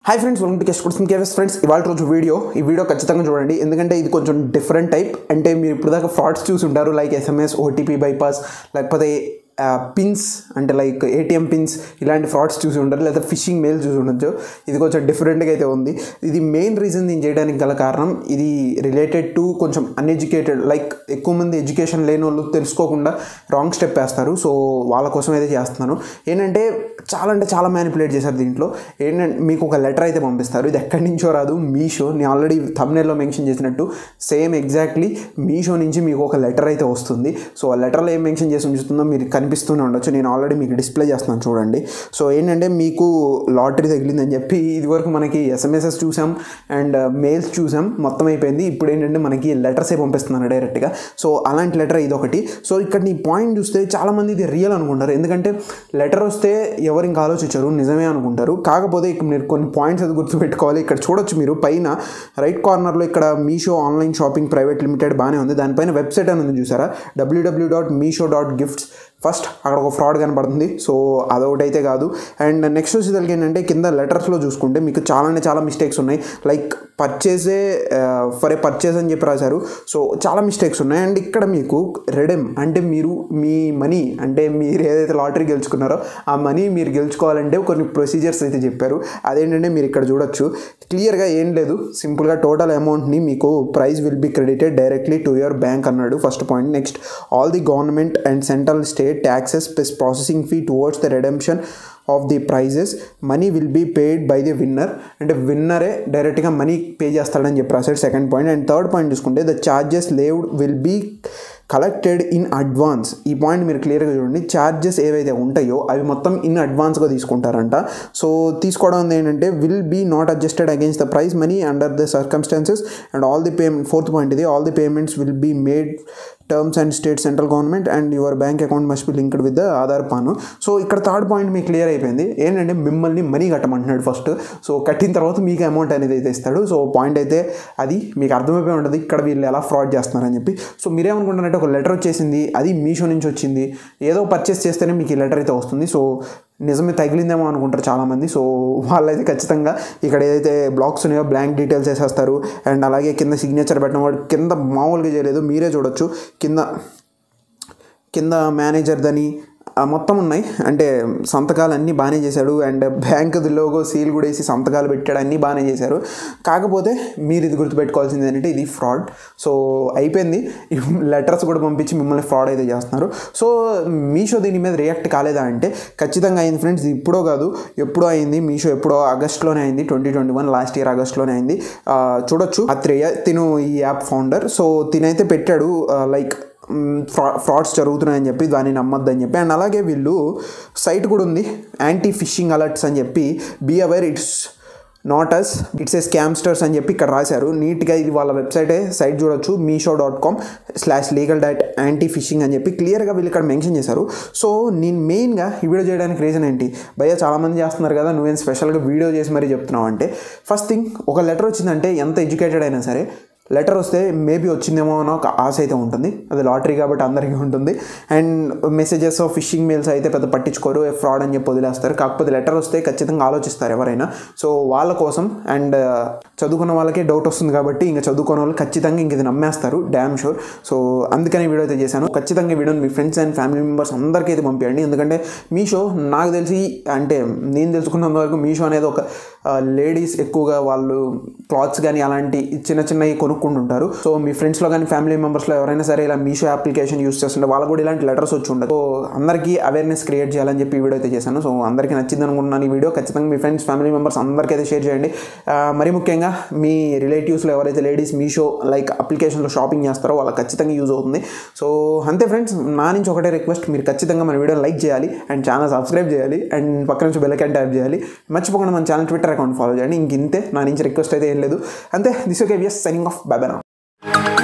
hi friends welcome to కెస్ట్ కుడ్స్ కేవెస్ ఫ్రెండ్స్ ఇవాళ రోజు వీడియో ఈ వీడియో ఖచ్చితంగా చూడండి ఎందుకంటే ఇది కొంచెం డిఫరెంట్ టైప్ అంటే మీరు ఇప్పుడు దాకా ఫ్రాడ్స్ చూసి ఉంటారు లైక్ ఎస్ఎంఎస్ ఓటీపీ బైపాస్ లేకపోతే పిన్స్ అంటే లైక్ ఏటీఎం పిన్స్ ఇలాంటి ఫ్రాడ్స్ చూసి ఉంటారు లేదా ఫిషింగ్ మెయిల్ చూసి ఉండొచ్చు ఇది కొంచెం డిఫరెంట్గా అయితే ఉంది ఇది మెయిన్ రీజన్ నేను చేయడానికి గల కారణం ఇది రిలేటెడ్ టు కొంచెం అన్ఎడ్యుకేటెడ్ లైక్ ఎక్కువ మంది ఎడ్యుకేషన్ లేని వాళ్ళు తెలుసుకోకుండా రాంగ్ స్టెప్ వేస్తారు సో వాళ్ళ కోసం అయితే చేస్తున్నాను ఏంటంటే చాలా అంటే చాలా మ్యానిపులేట్ చేశారు దీంట్లో ఏంటంటే మీకు ఒక లెటర్ అయితే పంపిస్తారు ఇది ఎక్కడి నుంచో రాదు మీషో నేను ఆల్రెడీ thumbnail మెన్షన్ చేసినట్టు సేమ్ ఎగ్జాక్ట్లీ మీషో నుంచి మీకు ఒక లెటర్ అయితే వస్తుంది సో ఆ లెటర్లో ఏం మెన్షన్ చేసి ఉంచుతుందో మీరు కనిపిస్తూనే ఉండొచ్చు నేను ఆల్రెడీ మీకు డిస్ప్లే చేస్తున్నాను చూడండి సో ఏంటంటే మీకు లాటరీ తగిలిందని చెప్పి ఇదివరకు మనకి ఎస్ఎంఎస్ఎస్ చూసాం అండ్ మెయిల్స్ చూసాం మొత్తం అయిపోయింది ఇప్పుడు ఏంటంటే మనకి లెటర్సే పంపిస్తున్నాను డైరెక్ట్గా సో అలాంటి లెటర్ ఇది ఒకటి సో ఇక్కడ నీ పాయింట్ చూస్తే చాలామంది ఇది రియల్ అనుకుంటారు ఎందుకంటే లెటర్ వస్తే ఎవరు ఇంకా ఆలోచించరు నిజమే అనుకుంటారు కాకపోతే ఇక్కడ మీరు కొన్ని పాయింట్స్ అది గుర్తుపెట్టుకోవాలి ఇక్కడ చూడొచ్చు మీరు పైన రైట్ కార్నర్లో ఇక్కడ Meesho online shopping private limited బాగానే ఉంది దానిపైన వెబ్సైట్ అని ఉంది చూసారా WWW dot Meesho dot gifts first అక్కడ ఒక ఫ్రాడ్ కనపడుతుంది సో అదొకటి అయితే కాదు అండ్ నెక్స్ట్ వచ్చేసరికి ఏంటంటే కింద లెటర్స్లో చూసుకుంటే మీకు చాలా అంటే చాలా మిస్టేక్స్ ఉన్నాయి like purchase for a purchase అని చెప్పి రాశారు సో చాలా మిస్టేక్స్ ఉన్నాయి అండ్ ఇక్కడ మీకు రెడెమ్ అంటే మీరు మీ మనీ అంటే మీరు ఏదైతే లాటరీ గెలుచుకున్నారో ఆ మనీ మీరు గెలుచుకోవాలంటే కొన్ని ప్రొసీజర్స్ అయితే చెప్పారు అదేంటంటే మీరు ఇక్కడ చూడొచ్చు క్లియర్గా ఏం లేదు సింపుల్గా టోటల్ అమౌంట్ని మీకు ప్రైజ్ విల్ బి క్రెడిటెడ్ డైరెక్ట్లీ టు యువర్ బ్యాంక్ అన్నాడు first point next all the government and central state taxes plus processing fee towards the redemption of the prizes money will be paid by the winner అంటే విన్నరే డైరెక్ట్గా money pay చేస్తాడని చెప్పి రాశాడు second point and third point చూసుకుంటే the charges levied will be collected in advance ఈ point మీరు క్లియర్గా చూడండి ఛార్జెస్ ఏవైతే ఉంటాయో అవి మొత్తం ఇన్ అడ్వాన్స్గా తీసుకుంటారంట సో తీసుకోవడం ఏంటంటే will be not adjusted against the price money under the circumstances and all the payment fourth point ఇది all the payments will be made terms and state central government and your bank account must be linked with the Aadhaar PAN so ఇక్కడ third point మీకు clear అయిపోయింది ఏంటంటే మిమ్మల్ని money కట్టమంటున్నాడు first so కట్టిన తర్వాత మీకు amount అనేది అయితే ఇస్తాడు సో పాయింట్ అయితే అది మీకు అర్థమైపోయి ఉంటుంది ఇక్కడ వీళ్ళు ఎలా ఫ్రాడ్ చేస్తున్నారని చెప్పి సో మీరేమనుకుంటున్నారంటే ఒక లెటర్ వచ్చేసింది అది మీషో నుంచి వచ్చింది ఏదో పర్చేస్ చేస్తేనే మీకు ఈ లెటర్ అయితే వస్తుంది సో నిజమే తగిలిందేమో అనుకుంటారు చాలామంది సో వాళ్ళైతే ఖచ్చితంగా ఇక్కడ ఏదైతే బ్లాక్స్ ఉన్నాయో బ్లాంక్ డీటెయిల్స్ వేసేస్తారు అండ్ అలాగే కింద సిగ్నేచర్ పెట్టిన వాడు కింద మామూలుగా చేయలేదు మీరే చూడొచ్చు కింద కింద మేనేజర్దని మొత్తం ఉన్నాయి అంటే సంతకాలు అన్నీ బాగానే చేశాడు అండ్ బ్యాంక్ లోగో సీల్ కూడా వేసి సంతకాలు పెట్టాడు అన్నీ బాగానే చేశారు కాకపోతే మీరు ఇది గుర్తుపెట్టుకోవాల్సింది ఏంటంటే ఇది ఫ్రాడ్ సో అయిపోయింది లెటర్స్ కూడా పంపించి మిమ్మల్ని ఫ్రాడ్ అయితే చేస్తున్నారు సో మీషో దీని మీద రియాక్ట్ కాలేదా అంటే ఖచ్చితంగా అయింది ఫ్రెండ్స్ ఇప్పుడో కాదు ఎప్పుడో అయింది మీషో ఎప్పుడో ఆగస్ట్లోనే అయింది twenty twenty one last year ఆగస్ట్లోనే అయింది చూడొచ్చు అత్రేయ తిను ఈ యాప్ ఫౌండర్ సో తినైతే పెట్టాడు లైక్ ఫ్రా ఫ్రాడ్స్ జరుగుతున్నాయని చెప్పి దాన్ని నమ్మొద్దని చెప్పి అండ్ అలాగే వీళ్ళు సైట్ కూడా ఉంది యాంటీ ఫిషింగ్ అలర్ట్స్ అని చెప్పి be aware it's not us it's a scamsters అని చెప్పి ఇక్కడ రాశారు నీట్గా ఇది వాళ్ళ వెబ్సైటే సైట్ చూడొచ్చు Meesho dot com slash legal dot anti phishing అని చెప్పి క్లియర్గా వీళ్ళు ఇక్కడ మెన్షన్ చేశారు సో నేను మెయిన్గా ఈ వీడియో చేయడానికి రీజన్ ఏంటి భయ్య చాలామంది చేస్తున్నారు కదా నువ్వేం స్పెషల్గా వీడియో చేసి మరీ చెప్తున్నావు అంటే ఫస్ట్ థింగ్ ఒక లెటర్ వచ్చిందంటే ఎంత ఎడ్యుకేటెడ్ అయినా సరే లెటర్ వస్తే మేబీ వచ్చిందేమో అని ఒక ఆశ అయితే ఉంటుంది అది లాటరీ కాబట్టి అందరికీ ఉంటుంది అండ్ మెసేజెస్ ఫిషింగ్ మెయిల్స్ అయితే పెద్ద పట్టించుకోరు ఫ్రాడ్ అని చెప్పి వదిలేస్తారు కాకపోతే లెటర్ వస్తే ఖచ్చితంగా ఆలోచిస్తారు ఎవరైనా సో వాళ్ళ కోసం అండ్ చదువుకున్న వాళ్ళకే డౌట్ వస్తుంది కాబట్టి ఇంకా చదువుకున్న వాళ్ళు ఖచ్చితంగా ఇంక ఇది నమ్మేస్తారు డ్యామ్ షూర్ సో అందుకని వీడియో అయితే చేశాను ఖచ్చితంగా ఈ వీడియోని మీ ఫ్రెండ్స్ అండ్ ఫ్యామిలీ మెంబర్స్ అందరికీ అయితే పంపించండి ఎందుకంటే మీషో నాకు తెలిసి అంటే నేను తెలుసుకున్నంత వరకు మీషో అనేది ఒక లేడీస్ ఎక్కువగా వాళ్ళు క్లాత్స్ కానీ అలాంటి చిన్న చిన్నవి కొనుక్కుంటుంటారు సో మీ ఫ్రెండ్స్లో కానీ ఫ్యామిలీ మెంబర్స్లో ఎవరైనా సరే ఇలా మీషో అప్లికేషన్ యూస్ చేస్తుంటే వాళ్ళకు కూడా ఇలాంటి లెటర్స్ వచ్చి ఉండదు సో అందరికీ అవేర్నెస్ క్రియేట్ చేయాలని చెప్పి వీడియో అయితే చేశాను సో అందరికీ నచ్చింది అనుకుంటున్నాను ఈ వీడియో ఖచ్చితంగా మీ ఫ్రెండ్స్ ఫ్యామిలీ మెంబర్స్ అందరికీ అయితే షేర్ చేయండి మరి ముఖ్యంగా మీ రిలేటివ్స్లో ఎవరైతే లేడీస్ మీషో లైక్ అప్లికేషన్లో షాపింగ్ చేస్తారో వాళ్ళకి ఖచ్చితంగా యూజ్ అవుతుంది సో అంతే ఫ్రెండ్స్ నా నుంచి ఒకటే రిక్వెస్ట్ మీరు ఖచ్చితంగా మన వీడియో లైక్ చేయాలి అండ్ ఛానల్ సబ్స్క్రైబ్ చేయాలి అండ్ పక్క నుంచి బెల్ ఐకాన్ ట్యాప్ చేయాలి మర్చిపోకుండా మన ఛానల్ ట్విట్టర్ అకౌంట్ ఫాలో చేయండి ఇంక ఇంతే నా నుంచి రిక్వెస్ట్ అయితే ఏం లేదు అంతే this okay VS signing off Baba